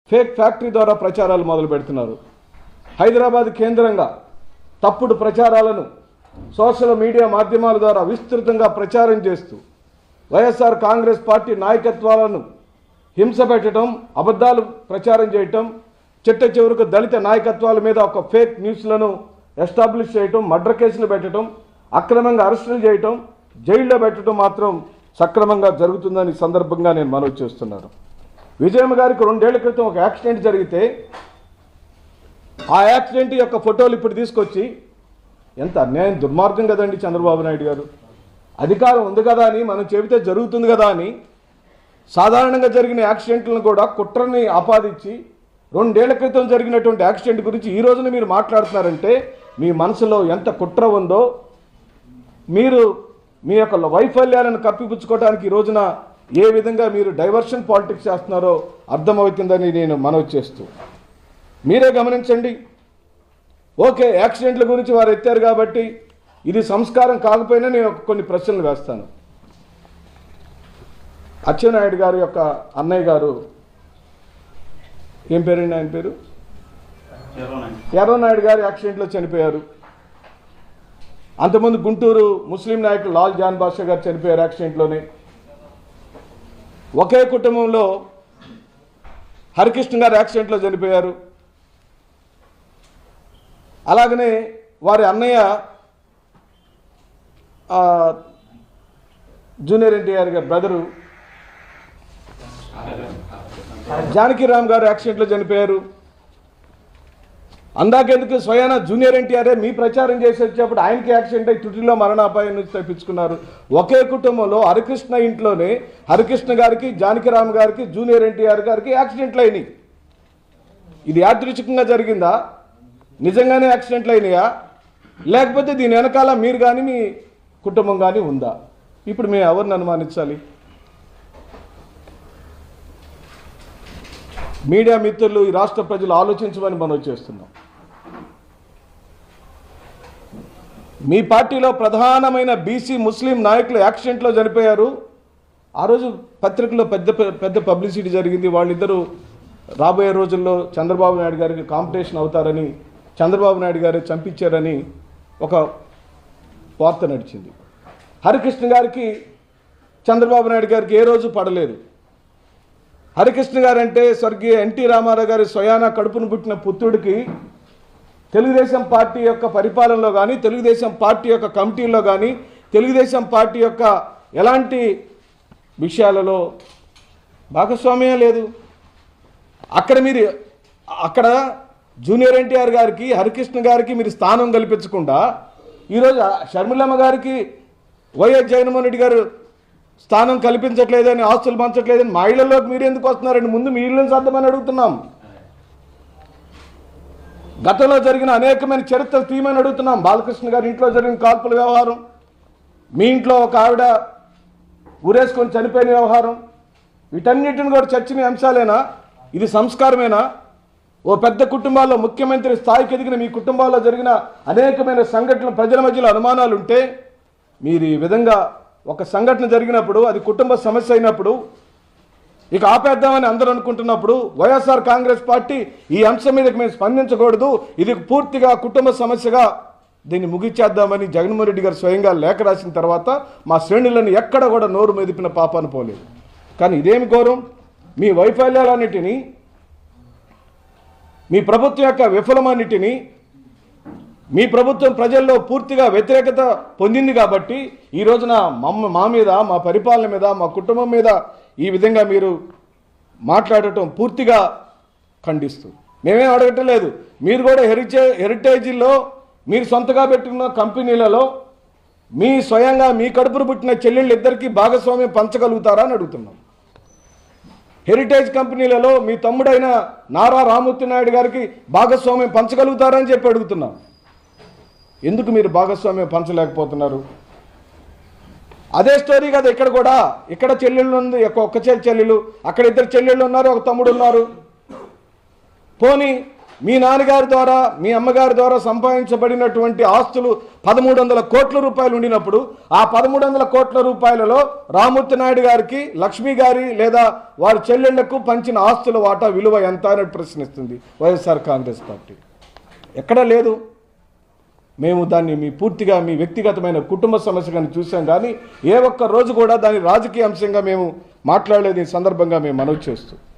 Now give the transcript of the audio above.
fake factory ద్వారా ప్రచారాలు మొదలు పెడుతున్నారు హైదరాబాద్ కేంద్రంగా తప్పుడు ప్రచారాలను సోషల్ మీడియా మాధ్యమాల ద్వారా విస్తృతంగా ప్రచారం చేస్తూ వైఎస్ఆర్ కాంగ్రెస్ పార్టీ నాయకత్వాలను హింస పెట్టడం అబద్ధాలు ప్రచారం చేయటం చిట్ట చివరకు దళిత నాయకత్వాల మీద ఒక ఫేక్ న్యూస్లను ఎస్టాబ్లిష్ చేయటం మర్డర్ కేసులు పెట్టడం అక్రమంగా అరెస్టులు చేయటం జైల్లో పెట్టడం మాత్రం సక్రమంగా జరుగుతుందని ఈ సందర్భంగా నేను మనవి చేస్తున్నాను విజయమ్మ గారికి రెండేళ్ల క్రితం ఒక యాక్సిడెంట్ జరిగితే ఆ యాక్సిడెంట్ యొక్క ఫోటోలు ఇప్పుడు తీసుకొచ్చి ఎంత అన్యాయం దుర్మార్గం కదండి చంద్రబాబు నాయుడు గారు అధికారం ఉంది కదా అని మనం చెబితే జరుగుతుంది కదా అని సాధారణంగా జరిగిన యాక్సిడెంట్లను కూడా కుట్రని ఆపాదించి రెండేళ్ల క్రితం జరిగినటువంటి యాక్సిడెంట్ గురించి ఈ రోజున మీరు మాట్లాడుతున్నారంటే మీ మనసులో ఎంత కుట్ర ఉందో మీరు మీ యొక్క వైఫల్యాలను కప్పిపుచ్చుకోవడానికి ఈ రోజున ఏ విధంగా మీరు డైవర్షన్ పాలిటిక్స్ చేస్తున్నారో అర్థమవుతుందని నేను మనవి చేస్తూ మీరే గమనించండి ఓకే యాక్సిడెంట్ల గురించి వారు ఎత్తారు కాబట్టి ఇది సంస్కారం కాకపోయినా నేను ఒక కొన్ని ప్రశ్నలు వేస్తాను అచ్చెన్నాయుడు గారి యొక్క అన్నయ్య గారు ఏం పేరండి ఆయన పేరు ఎర్రనాయుడు గారు యాక్సిడెంట్లో చనిపోయారు అంతకుముందు గుంటూరు ముస్లిం నాయకులు లాల్ జాన్ బాషా గారు చనిపోయారు యాక్సిడెంట్లోనే ఒకే కుటుంబంలో హరికృష్ణ గారు యాక్సిడెంట్లో చనిపోయారు అలాగనే వారి అన్నయ్య ఆ, జూనియర్ ఎన్టీఆర్ గారి బ్రదరు జానకిరామ్ గారు యాక్సిడెంట్లో చనిపోయారు అందాకెందుకు స్వయాన జూనియర్ ఎన్టీఆర్ఏ మీ ప్రచారం చేసి వచ్చేప్పుడు ఆయనకి యాక్సిడెంట్ అయి తుటిలో మరణాపాయం నుంచి తప్పించుకున్నారు ఒకే కుటుంబంలో హరికృష్ణ ఇంట్లోనే హరికృష్ణ గారికి జానకిరామ్ గారికి జూనియర్ ఎన్టీఆర్ గారికి యాక్సిడెంట్లు అయినాయి ఇది యాదృచ్ఛికంగా జరిగిందా నిజంగానే యాక్సిడెంట్లు అయినాయా లేకపోతే దీని వెనకాల మీరు కానీ మీ కుటుంబం కానీ ఉందా ఇప్పుడు మేము ఎవరిని అనుమానించాలి మీడియా మిత్రులు ఈ రాష్ట్ర ప్రజలు ఆలోచించమని మనం చేస్తున్నాం మీ పార్టీలో ప్రధానమైన బీసీ ముస్లిం నాయకులు యాక్సిడెంట్లో చనిపోయారు ఆ రోజు పత్రికలో పెద్ద పెద్ద పబ్లిసిటీ జరిగింది వాళ్ళిద్దరూ రాబోయే రోజుల్లో చంద్రబాబు నాయుడు గారికి కాంపిటీషన్ అవుతారని చంద్రబాబు నాయుడు గారు చంపించారని ఒక వార్త నడిచింది హరికృష్ణ గారికి చంద్రబాబు నాయుడు గారికి ఏ రోజు పడలేదు హరికృష్ణ గారంటే స్వర్గీయ ఎన్టీ రామారావు గారి స్వయాన కడుపును పుట్టిన పుత్రుడికి తెలుగుదేశం పార్టీ యొక్క పరిపాలనలో కానీ తెలుగుదేశం పార్టీ యొక్క కమిటీల్లో కానీ తెలుగుదేశం పార్టీ యొక్క ఎలాంటి విషయాలలో భాగస్వామ్యం లేదు అక్కడ మీరు అక్కడ జూనియర్ ఎన్టీఆర్ గారికి హరికృష్ణ గారికి మీరు స్థానం కల్పించకుండా ఈరోజు షర్మిలమ్మ గారికి వైఎస్ జగన్మోహన్ రెడ్డి గారు స్థానం కల్పించట్లేదని ఆస్తులు పంచట్లేదని మా ఇళ్లలోకి మీరు ఎందుకు వస్తున్నారండి ముందు మీ ఇళ్ళని సర్దమని అడుగుతున్నాం గతంలో జరిగిన అనేకమైన చరిత్రలు తీయమని అడుగుతున్నాం బాలకృష్ణ గారి ఇంట్లో జరిగిన కాల్పుల వ్యవహారం మీ ఇంట్లో ఒక ఆవిడ ఊరేసుకొని చనిపోయిన వ్యవహారం వీటన్నిటిని కూడా చర్చనీయ అంశాలేనా ఇది సంస్కారమేనా ఓ పెద్ద కుటుంబాల్లో ముఖ్యమంత్రి స్థాయికి ఎదిగిన మీ కుటుంబాల్లో జరిగిన అనేకమైన సంఘటనలు ప్రజల మధ్యలో అనుమానాలు ఉంటే మీరు ఈ విధంగా ఒక సంఘటన జరిగినప్పుడు అది కుటుంబ సమస్య అయినప్పుడు ఇక ఆపేద్దామని అందరూ అనుకుంటున్నప్పుడు వైఎస్ఆర్ కాంగ్రెస్ పార్టీ ఈ అంశం మీద మేము స్పందించకూడదు ఇది పూర్తిగా కుటుంబ సమస్యగా దీన్ని ముగిచ్చేద్దామని జగన్మోహన్ రెడ్డి గారు స్వయంగా లేఖ రాసిన తర్వాత మా శ్రేణులను ఎక్కడ కూడా నోరు మెదిపిన పాపాను పోలేదు కానీ ఇదేమి ఘోరం మీ వైఫల్యాలన్నిటినీ మీ ప్రభుత్వం యొక్క విఫలమన్నిటినీ మీ ప్రభుత్వం ప్రజల్లో పూర్తిగా వ్యతిరేకత పొందింది కాబట్టి ఈ రోజున మమ్మ మా మీద మా పరిపాలన మీద మా కుటుంబం మీద ఈ విధంగా మీరు మాట్లాడటం పూర్తిగా ఖండిస్తూ మేమేం అడగటం లేదు మీరు కూడా హెరిటే హెరిటేజీలో మీరు సొంతగా పెట్టుకున్న కంపెనీలలో మీ స్వయంగా మీ కడుపును పుట్టిన చెల్లెళ్ళు ఇద్దరికి భాగస్వామ్యం పంచగలుగుతారా అని అడుగుతున్నాం హెరిటేజ్ కంపెనీలలో మీ తమ్ముడైన నారా రామూర్తి నాయుడు గారికి భాగస్వామ్యం పంచగలుగుతారా అని చెప్పి అడుగుతున్నాం ఎందుకు మీరు భాగస్వామ్యం పంచలేకపోతున్నారు అదే స్టోరీ కదా ఇక్కడ కూడా ఇక్కడ చెల్లెళ్ళు ఉంది ఒక ఒక్క చెల్లి చెల్లెలు అక్కడ ఇద్దరు చెల్లెళ్ళు ఉన్నారు ఒక తమ్ముడు ఉన్నారు పోనీ మీ నాన్నగారి ద్వారా మీ అమ్మగారి ద్వారా సంపాదించబడినటువంటి ఆస్తులు పదమూడు వందల కోట్ల రూపాయలు ఉండినప్పుడు ఆ పదమూడు వందల కోట్ల రూపాయలలో రామూర్తి నాయుడు గారికి లక్ష్మి గారి లేదా వారి చెల్లెళ్లకు పంచిన ఆస్తుల వాటా విలువ ఎంత అని ప్రశ్నిస్తుంది వైఎస్ఆర్ కాంగ్రెస్ పార్టీ ఎక్కడా లేదు మేము దాన్ని మీ పూర్తిగా మీ వ్యక్తిగతమైన కుటుంబ సమస్యగా చూసాం కానీ ఏ ఒక్క రోజు కూడా దాని రాజకీయ అంశంగా మేము మాట్లాడలేదు ఈ సందర్భంగా మేము మనవి చేస్తూ